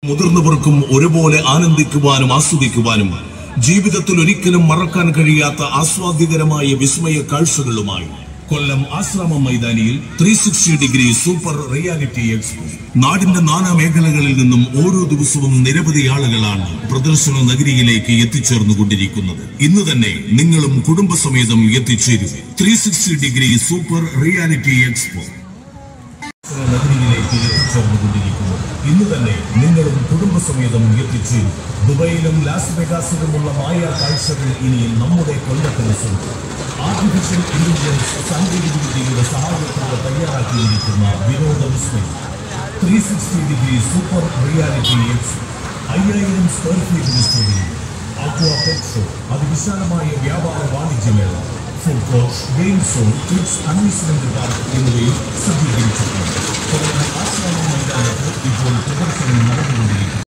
മുതിർന്നവർക്കും ഒരുപോലെ ആനന്ദിക്കുവാനും ആസ്വദിക്കുവാനും ജീവിതത്തിൽ ഒരിക്കലും മറക്കാൻ കഴിയാത്ത ആസ്വാദ്യകരമായ വിസ്മയ കാഴ്ചകളുമായി കൊല്ലം ആശ്രമ മൈതാനിയിൽ three sixty degree super reality expo നാടിന്റെ നാനാ മേഖലകളിൽ നിന്നും ഓരോ ദിവസവും നിരവധി ആളുകളാണ് പ്രദർശന നഗരിയിലേക്ക് എത്തിച്ചേർന്നുകൊണ്ടിരിക്കുന്നത് ഇന്ന് തന്നെ നിങ്ങളും കുടുംബസമേതം എത്തിച്ചേരും three sixty degree super reality expo നഗരിയിലേക്ക് എത്തിച്ചേർന്നുകൊണ്ടിരിക്കുന്നത് ഇന്ന് തന്നെ നിങ്ങളും കുടുംബസമേതം എത്തിച്ചേരും ദുബൈയിലും ലാസ് വെഗാസിലുമുള്ള മായ കാഴ്ചകൾ ഇനി നമ്മുടെ കൊല്ലത്തിന് സ്വന്തം ആർട്ടിഫിഷ്യൽ ഇന്റലിജൻസ് സാങ്കേതികവിദ്യയുടെ സഹായത്തോടെ തയ്യാറാക്കിയിരിക്കുന്ന വിനോദ വിസ്മയം three sixty degree super reality expo അയ്യായിരം സ്ക്വയർ ഫീറ്റ് വിസ്തൃതിയിൽ ആക്വാ പെറ്റ് ഷോ അതിവിശാലമായ വ്യാപാര വാണിജ്യമേള food court game zone kids amusement park എന്നിവയും സജ്ജീകരിച്ചിട്ടുണ്ട് കൊല്ലം ആശ്രമ മൈതാനത്ത് ഇപ്പോൾ പ്രദർശനം നടന്നുകൊണ്ടിരിക്കുന്നു